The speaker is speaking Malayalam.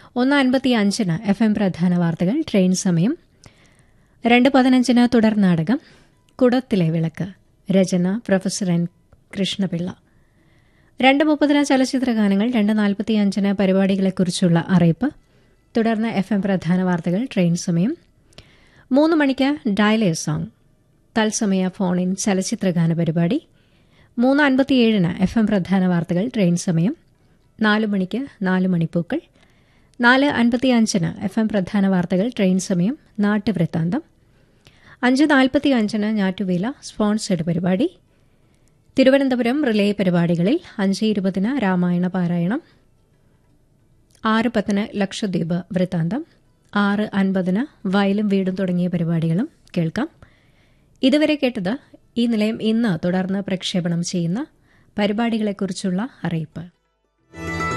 ഒന്ന് അൻപത്തി അഞ്ചിന് എഫ് എം പ്രധാന വാർത്തകൾ ട്രെയിൻ സമയം രണ്ട് പതിനഞ്ചിന് തുടർ നാടകം കുടത്തിലെ വിളക്ക് രചന പ്രൊഫസർ എൻ കൃഷ്ണപിള്ള രണ്ട് മുപ്പതിന് ചലച്ചിത്ര ഗാനങ്ങൾ രണ്ട് നാൽപ്പത്തിയഞ്ചിന് പരിപാടികളെക്കുറിച്ചുള്ള അറിയിപ്പ് തുടർന്ന് എഫ് എം പ്രധാന വാർത്തകൾ ട്രെയിൻ സമയം മൂന്ന് മണിക്ക് ഡയലേ സോങ് തത്സമയ ഫോൺ ഇൻ ചലച്ചിത്ര ഗാന പരിപാടി മൂന്ന് അൻപത്തിയേഴിന് എഫ് എം പ്രധാന വാർത്തകൾ ട്രെയിൻ സമയം നാല് മണിക്ക് നാല് മണിപ്പൂക്കൾ നാല് അൻപത്തിയഞ്ചിന് എഫ് എം പ്രധാന വാർത്തകൾ ട്രെയിൻ സമയം നാട്ടുവൃത്താന്തം അഞ്ച് നാൽപ്പത്തി അഞ്ചിന് ഞാറ്റുവേല സ്പോൺസേഡ് പരിപാടി തിരുവനന്തപുരം റിലേ പരിപാടികളിൽ അഞ്ച് ഇരുപതിന് രാമായണ പാരായണം ആറ് പത്തിന് ലക്ഷദ്വീപ് വൃത്താന്തം ആറ് അൻപതിന് വയലും വീടും തുടങ്ങിയ പരിപാടികളും കേൾക്കാം ഇതുവരെ കേട്ടത് ഈ നിലയം ഇന്ന് തുടർന്ന് പ്രക്ഷേപണം ചെയ്യുന്ന പരിപാടികളെക്കുറിച്ചുള്ള അറിയിപ്പ്